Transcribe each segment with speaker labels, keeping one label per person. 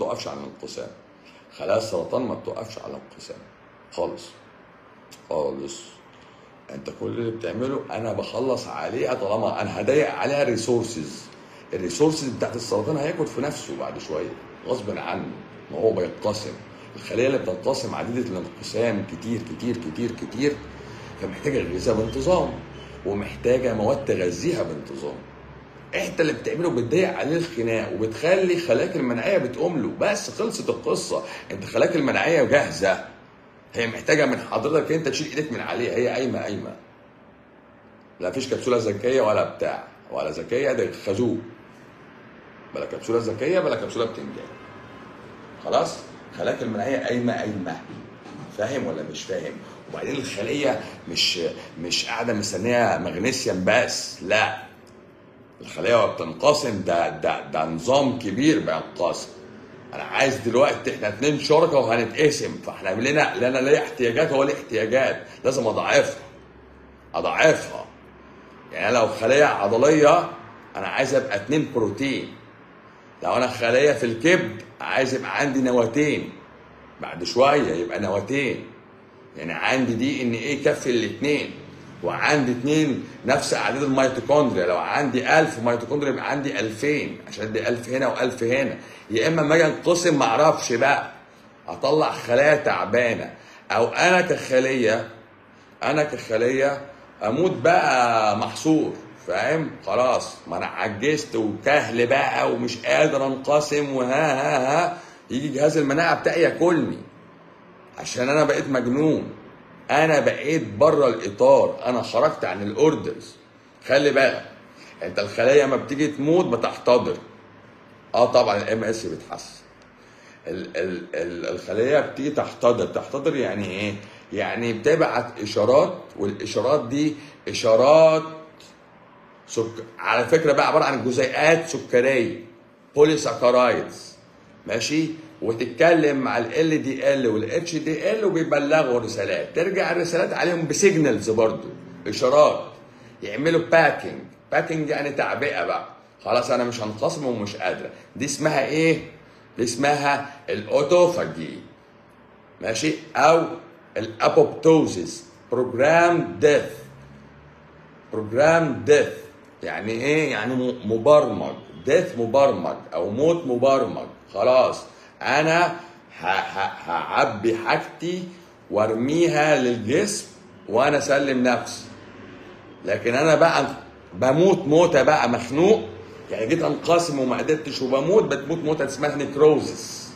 Speaker 1: بتقفش على الانقسام خلايا السرطان ما بتقفش على الانقسام خالص خالص انت كل اللي بتعمله انا بخلص عليها طالما انا هضيق عليها ريسورسز الريسورسز بتاعت السرطان هياكل في نفسه بعد شويه غصب عنه ما هو بينقسم الخليه اللي بتنقسم عديده الانقسام كتير كتير كتير كتير فمحتاجه غذاء بانتظام ومحتاجه مواد تغذيها بانتظام انت اللي بتعمله بتضيق عليه الخناق وبتخلي خلاياك المناعيه بتقوم له بس خلصت القصه انت خلاياك المناعيه جاهزه هي محتاجه من حضرتك انت تشيل ايدك من عليها هي قايمه قايمه لا فيش كبسوله ذكيه ولا بتاع ولا ذكيه ده خازوق بلا كبسوله ذكيه بلا كبسوله بتنجان خلاص خلاياك المناعيه قايمه قايمه فاهم ولا مش فاهم وبعدين الخليه مش مش قاعده مستنيه مغنيسيوم بس لا الخليه بتنقسم ده ده ده نظام كبير بينقسم انا عايز دلوقتي احنا اتنين شركاء وهنتقسم فاحنا لنا لنا ليه احتياجات هو ليه احتياجات لازم اضاعفها اضاعفها يعني أنا لو خليه عضليه انا عايز ابقى اتنين بروتين لو انا خليه في الكبد عايز يبقى عندي نواتين بعد شويه يبقى نواتين يعني عندي دي ان ايه يكفي الاثنين وعندي اثنين نفس اعداد الميتوكوندريا لو عندي 1000 ميتوكوندريا يبقى عندي 2000 عشان دي 1000 هنا و1000 هنا يا اما لما اجي انقسم ما اعرفش بقى اطلع خلايا تعبانه او انا كخليه انا كخليه اموت بقى محصور فاهم خلاص ما انا عجزت وكهل بقى ومش قادر انقسم وها ها ها يجي جهاز المناعه بتاعي ياكلني عشان انا بقيت مجنون انا بقيت بره الاطار انا خرجت عن الاوردرز خلي بالك انت الخلايا ما بتيجي تموت بتحتضر اه طبعا الام اس بيتحسن ال- ال- ال- الخليه بتيجي تحتضر تحتضر يعني ايه يعني بتبعت اشارات والاشارات دي اشارات سك... على فكره بقى عباره عن جزيئات سكريه بوليساكرايدز ماشي وتتكلم مع ال دي ال والاتش دي ال وبيبلغوا رسالات ترجع الرسالات عليهم بسيجنالز برضو اشارات يعملوا باكينج باكينج يعني تعبئه بقى خلاص انا مش هنقسم ومش قادره دي اسمها ايه دي اسمها الاوتوفاجي ماشي او الابوبتوزيس بروجرام ديث بروجرام ديث يعني ايه يعني م- مبرمج ديث مبرمج او موت مبرمج خلاص انا ه- ه- هعبي حاجتي وارميها للجسم وانا اسلم نفسي لكن انا بقى بموت موته بقى مخنوق يعني جيت انقسم وما قدرتش وبموت بتموت موته اسمها نيكروزس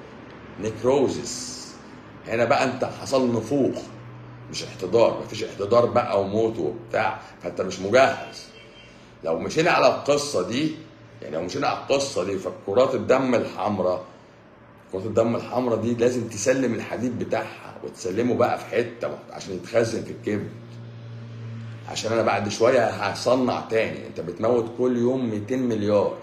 Speaker 1: نيكروزس هنا بقى انت حصل نفوق مش احتضار مفيش احتضار بقى وموت وبتاع فانت مش مجهز لو مشينا على القصه دي يعني لو مشينا على القصه دي فكرات الدم الحمراء كرات الدم الحمراء دي لازم تسلم الحديد بتاعها وتسلمه بقى في حته عشان يتخزن في الكبد عشان انا بعد شويه هصنع تاني انت بتموت كل يوم 200 مليار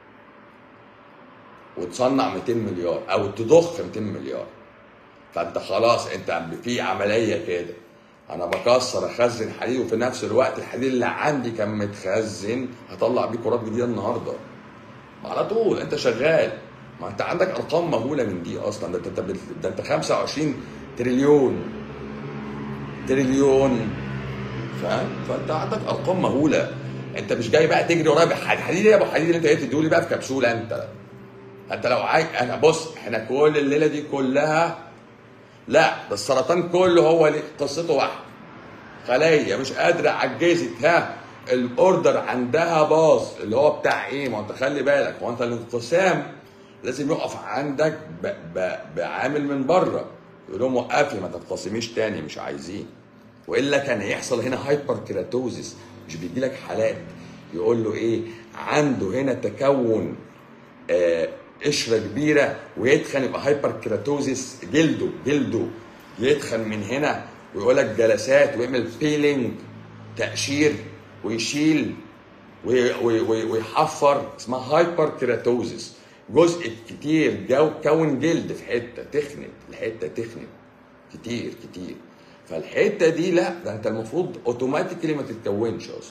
Speaker 1: وتصنع 200 مليار او تضخ 200 مليار فانت خلاص انت في عمليه كده انا بكسر اخزن حديد وفي نفس الوقت الحديد اللي عندي كان متخزن هطلع بيه كرات جديده النهارده على طول انت شغال ما انت عندك ارقام مهوله من دي اصلا ده انت ده انت 25 تريليون تريليون فاهم فانت عندك ارقام مهوله انت مش جاي بقى تجري ورايا بحديد حديد ايه يا ابو حديد اللي انت جاي تديهولي بقى في كبسوله انت انت لو عايز انا بص احنا كل الليله دي كلها لا ده السرطان كله هو ليه قصته واحده خليه مش قادره عجزت ها الاوردر عندها باظ اللي هو بتاع ايه ما انت خلي بالك هو انت الانقسام لازم يقف عندك ب... ب... بعامل من بره يقول لهم وقفي ما تنقسميش تاني مش عايزين والا كان هيحصل هنا هايبر كيراتوزيس مش بيجي لك حالات يقول له ايه عنده هنا تكون آه قشره كبيره ويتخن يبقى هايبر كيراتوزيس جلده جلده يتخن من هنا ويقول لك جلسات ويعمل بيلينج تقشير ويشيل وي- وي- وي- ويحفر اسمها هايبر كيراتوزيس جزء كتير جو كون جلد في حته تخنت الحته تخنت كتير كتير فالحته دي لا ده انت المفروض اوتوماتيكلي ما تتكونش اصلا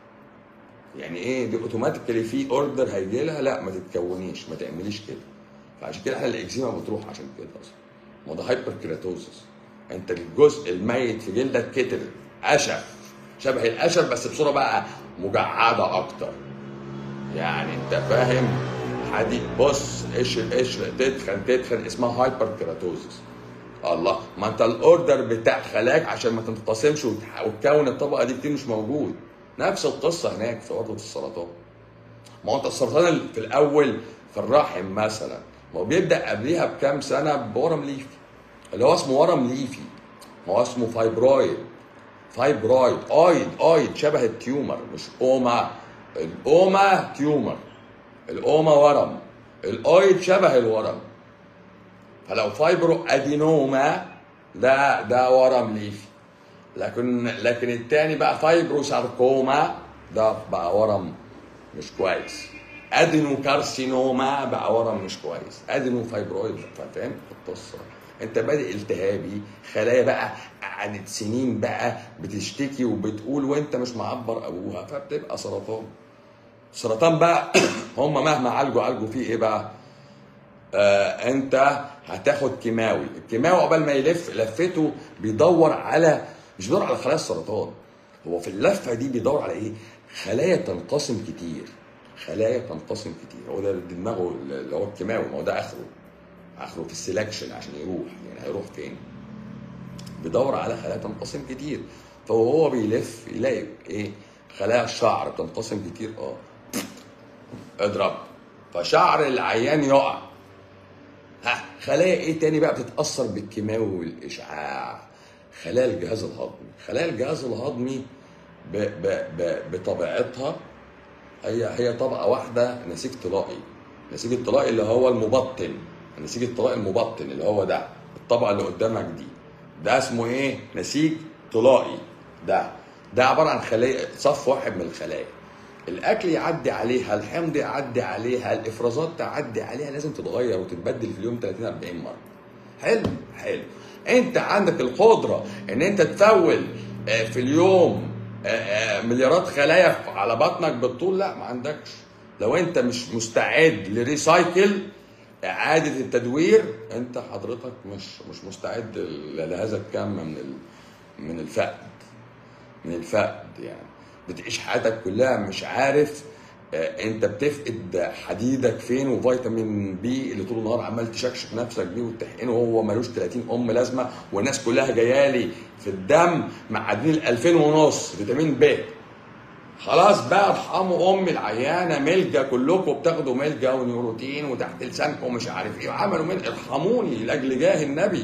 Speaker 1: يعني ايه دي اوتوماتيكلي في اوردر هيجي لها لا ما تتكونيش ما تعمليش كده فعشان كده احنا الاكزيما بتروح عشان كده اصلا ما ده هايبر كيراتوزس انت الجزء الميت في جلدك كتر قشف شبه القشف بس بصوره بقى مجعده اكتر يعني انت فاهم حديد بص قشر قشر تدخن تدخن اسمها هايبر كيراتوزس الله ما انت الاوردر بتاع خلاك عشان ما تنقسمش وتح- وتكون الطبقه دي كتير مش موجود نفس القصه هناك في عرضه السرطان ما هو انت السرطان ال- في الاول في الرحم مثلا ما هو بيبدا قبليها بكام سنه بورم ليفي اللي هو اسمه ورم ليفي ما هو اسمه فايبرويد فايبرويد اويد اويد شبه التيومر مش اوما الاوما تيومر الاوما ورم الاويد شبه الورم فلو فايبرو ادينوما ده ده ورم ليفي لكن لكن التاني بقى فايبرو ساركوما ده بقى ورم مش كويس ادينو كارسينوما بقى ورم مش كويس ادينو فايبرويد فاهم القصه انت بادئ التهابي خلايا بقى قعدت سنين بقى بتشتكي وبتقول وانت مش معبر ابوها فبتبقى سرطان سرطان بقى هم مهما عالجوا عالجوا فيه ايه بقى آه انت هتاخد كيماوي الكيماوي قبل ما يلف لفته بيدور على مش بيدور على خلايا السرطان هو في اللفه دي بيدور على ايه خلايا تنقسم كتير خلايا تنقسم كتير هو ده دماغه اللي هو الكيماوي ما هو ده اخره اخره في السلكشن عشان يروح يعني هيروح فين بيدور على خلايا تنقسم كتير فهو بيلف يلاقي ايه خلايا الشعر بتنقسم كتير اه اضرب فشعر العيان يقع ها خلايا ايه تاني بقى بتتاثر بالكيماوي والاشعاع خلايا الجهاز الهضمي خلايا الجهاز الهضمي ب ب ب بطبيعتها هي هي طبقه واحده نسيج طلائي نسيج الطلائي اللي هو المبطن النسيج الطلائي المبطن اللي هو ده الطبقه اللي قدامك دي ده اسمه ايه نسيج طلائي ده ده عباره عن خلايا صف واحد من الخلايا الاكل يعدي عليها الحمض يعدي عليها الافرازات تعدي عليها لازم تتغير وتتبدل في اليوم 30 40 مره حلو حلو انت عندك القدره ان انت تفول آه، في اليوم آه، آه، مليارات خلايا على بطنك بالطول لا ما عندكش لو انت مش مستعد لريسايكل اعاده التدوير انت حضرتك مش مش مستعد لهذا الكم من ال- من الفقد من الفقد يعني بتعيش حياتك كلها مش عارف آه، انت بتفقد حديدك فين وفيتامين بي اللي طول النهار عمال تشكشك نفسك بيه وتحقنه وهو ملوش 30 ام لازمه والناس كلها جايه لي في الدم معادين ال 2000 ونص فيتامين ب خلاص بقى ارحموا ام العيانه ملجا كلكم بتاخدوا ملجا ونيوروتين وتحت لسانكم مش عارف ايه وعملوا من ارحموني لاجل جاه النبي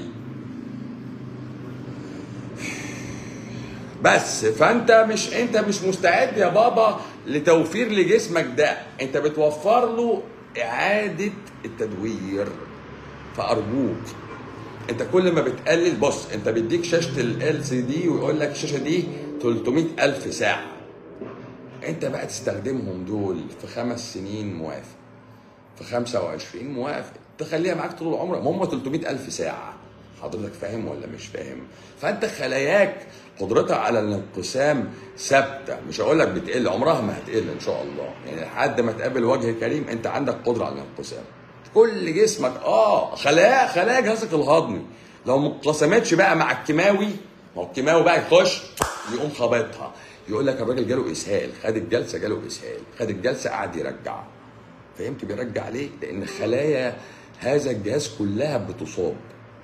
Speaker 1: بس فانت مش انت مش مستعد يا بابا لتوفير لجسمك ده انت بتوفر له اعاده التدوير فارجوك انت كل ما بتقلل بص انت بيديك شاشه ال سي دي ويقول لك الشاشه دي 300 الف ساعه انت بقى تستخدمهم دول في خمس سنين موافق في 25 موافق تخليها معاك طول العمر ما هم 300 الف ساعه حضرتك فاهم ولا مش فاهم فانت خلاياك قدرتها على الانقسام ثابته مش هقول لك بتقل عمرها ما هتقل ان شاء الله يعني لحد ما تقابل وجه كريم انت عندك قدره على الانقسام كل جسمك اه خلايا خلايا جهازك الهضمي لو ما انقسمتش بقى مع الكيماوي ما هو الكيماوي بقى يخش يقوم خابطها يقول لك الراجل جاله اسهال خد الجلسه جاله اسهال خد الجلسه قعد يرجع فهمت بيرجع ليه؟ لان خلايا هذا الجهاز كلها بتصاب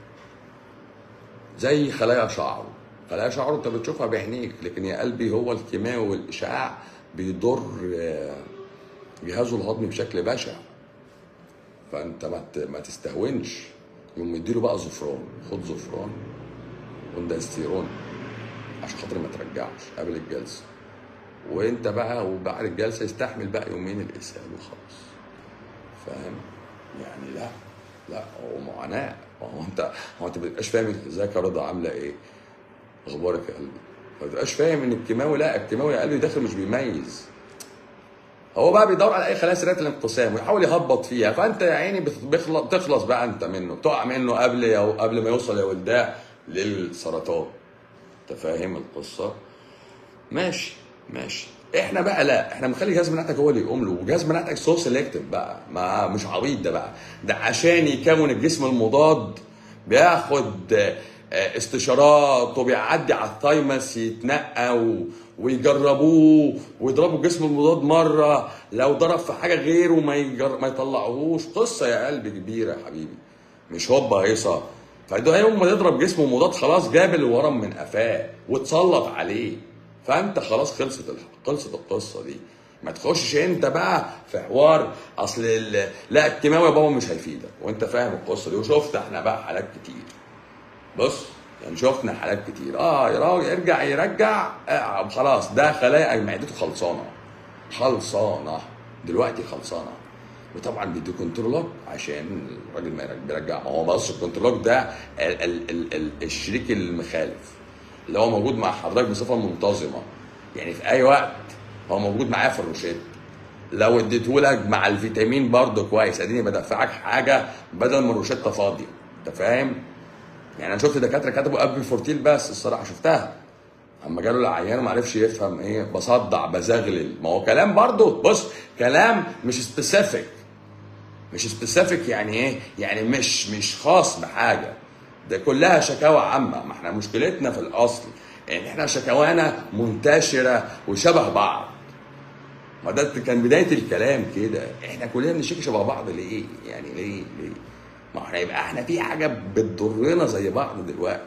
Speaker 1: زي خلايا شعره خلايا شعره انت بتشوفها بعينيك لكن يا قلبي هو الكيماوي والاشعاع بيضر آه، جهازه الهضمي بشكل بشع فانت ما ت- ما تستهونش يقوم مديله بقى زفران خد زفران وندستيرون عشان خاطر ما ترجعش قبل الجلسه وانت بقى وبعد الجلسه يستحمل بقى يومين الاسهال وخلاص فاهم يعني لا لا هو معاناه ما هو انت هو انت ما بتبقاش فاهم ازيك يا رضا عامله ايه اخبارك يا قلبي ما بتبقاش فاهم ان الكيماوي لا الكيماوي يا قلبي داخل مش بيميز هو بقى بيدور على اي خلايا سريعه الانقسام ويحاول يهبط فيها فانت يا عيني بت- بيخلص تخلص بقى انت منه تقع منه قبل يا قبل ما يوصل يا ولداه للسرطان انت فاهم القصه ماشي ماشي احنا بقى لا احنا بنخلي جهاز مناعتك هو اللي يقوم له وجهاز مناعتك سو سيلكتيف بقى ما مش عبيط ده بقى ده عشان يكون الجسم المضاد بياخد آه، آه، استشارات وبيعدي على الثايمس يتنقى و... ويجربوه ويضربوا الجسم المضاد مره لو ضرب في حاجه غيره ما يجر... ما يطلعوهوش قصه يا قلبي كبيره يا حبيبي مش هوبا هيصه فده يوم ما يضرب جسمه مضاد خلاص جاب الورم من قفاه واتسلط عليه فانت خلاص خلصت ال... خلصت القصه دي ما تخشش انت بقى في حوار اصل ال... لا الكيماوي يا بابا مش هيفيدك وانت فاهم القصه دي وشفت احنا بقى حالات كتير بص يعني شفنا حالات كتير اه يا راجل ارجع يرجع آه خلاص ده خلايا معدته خلصانه خلصانه دلوقتي خلصانه وطبعا بيدي كنترولوج عشان الراجل ما يرج- بيرجع ما هو بص الكنترولوج ده ال ال ال ال الشريك المخالف اللي هو موجود مع حضرتك بصفه منتظمه يعني في اي وقت هو موجود معايا في الروشته لو اديتهولك مع الفيتامين برضه كويس اديني بدفعك حاجه بدل ما الروشته فاضيه انت فاهم؟ يعني انا شفت دكاتره كتبوا ابي فورتيل بس الصراحه شفتها اما جاله العيان ما عرفش يفهم ايه بصدع بزغلل ما هو كلام برضه بص كلام مش سبيسيفيك مش سبيسيفيك يعني ايه يعني مش مش خاص بحاجه ده كلها شكاوى عامه ما احنا مشكلتنا في الاصل يعني احنا شكاوانا منتشره وشبه بعض ما ده كان بدايه الكلام كده احنا كلنا بنشتكي شبه بعض ليه يعني ليه ليه ما احنا يبقى احنا في حاجه بتضرنا زي بعض دلوقتي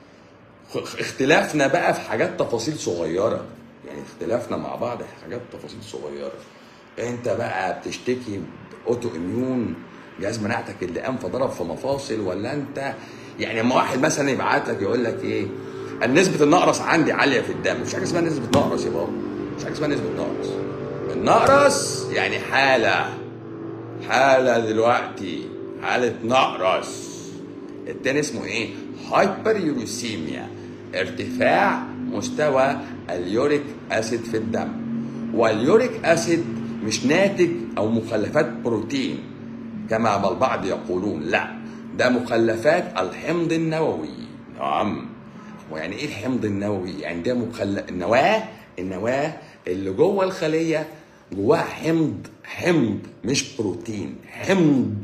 Speaker 1: خ- اختلافنا بقى في حاجات تفاصيل صغيره يعني اختلافنا مع بعض في حاجات تفاصيل صغيره انت بقى بتشتكي اوتو اميون جهاز مناعتك اللي قام فضرب في مفاصل ولا انت يعني اما واحد مثلا يبعت لك يقول لك ايه نسبة النقرس عندي عالية في الدم مش حاجة اسمها نسبة نقرس يا بابا مش حاجة اسمها نسبة نقرس النقرس يعني حالة حالة دلوقتي حالة نقرس التاني اسمه ايه؟ هايبر يوريسيميا ارتفاع مستوى اليوريك اسيد في الدم واليوريك اسيد مش ناتج او مخلفات بروتين كما البعض يقولون لا ده مخلفات الحمض النووي نعم ويعني ايه الحمض النووي؟ يعني ده مخلف النواه النواه اللي جوه الخليه جواها حمض حمض مش بروتين حمض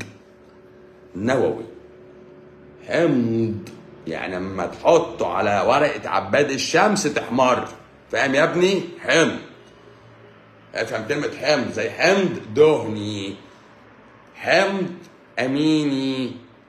Speaker 1: نووي حمض يعني لما تحطه على ورقة عباد الشمس تحمر فاهم يا ابني حمض افهم كلمة حمض زي حمض دهني حمض أميني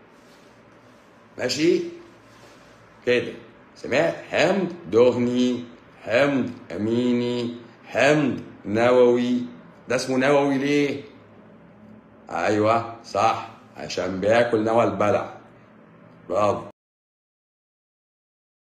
Speaker 1: ماشي كده سمعت حمض دهني حمض أميني حمض نووي ده اسمه نووي ليه؟ ايوه صح عشان بياكل نوى البلع برافو